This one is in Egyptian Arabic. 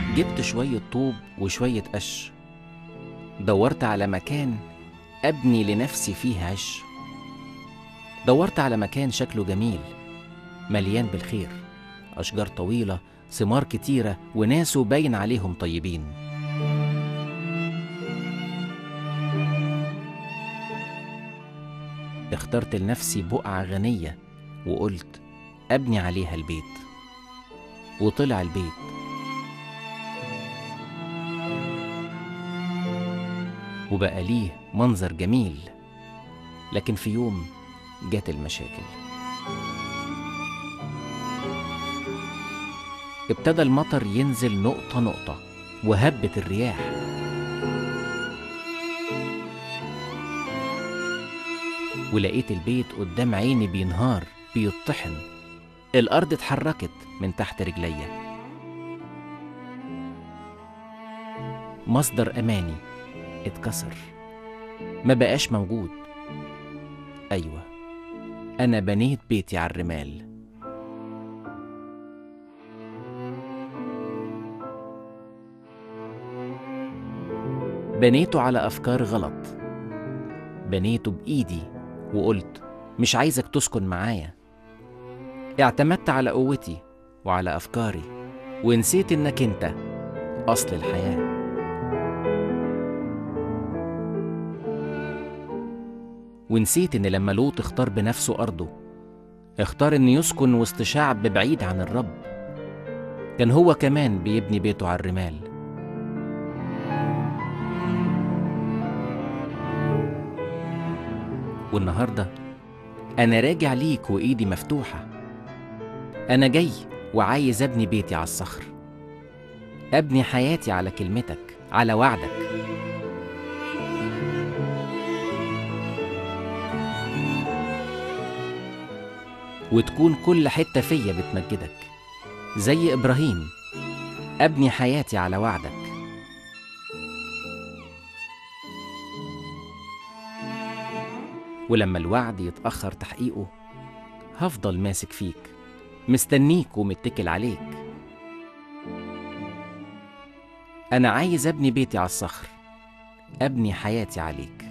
جبت شوية طوب وشوية قش دورت على مكان أبني لنفسي فيه عش دورت على مكان شكله جميل مليان بالخير أشجار طويلة ثمار كتيرة وناسه باين عليهم طيبين اخترت لنفسي بقعة غنية وقلت أبني عليها البيت وطلع البيت وبقى ليه منظر جميل لكن في يوم جت المشاكل ابتدى المطر ينزل نقطة نقطة وهبت الرياح ولقيت البيت قدام عيني بينهار بيطحن الأرض اتحركت من تحت رجليا مصدر أماني اتكسر ما بقاش موجود أيوة أنا بنيت بيتي على الرمال بنيته على أفكار غلط بنيته بإيدي وقلت مش عايزك تسكن معايا اعتمدت على قوتي وعلى أفكاري ونسيت إنك أنت أصل الحياة ونسيت إن لما لوط اختار بنفسه أرضه اختار إنه يسكن وسط شعب بعيد عن الرب كان هو كمان بيبني بيته على الرمال والنهارده أنا راجع ليك وإيدي مفتوحة أنا جاي وعايز أبني بيتي على الصخر أبني حياتي على كلمتك على وعدك وتكون كل حتة فيا بتمجدك زي إبراهيم أبني حياتي على وعدك ولما الوعد يتأخر تحقيقه هفضل ماسك فيك مستنيك ومتكل عليك أنا عايز أبني بيتي على الصخر أبني حياتي عليك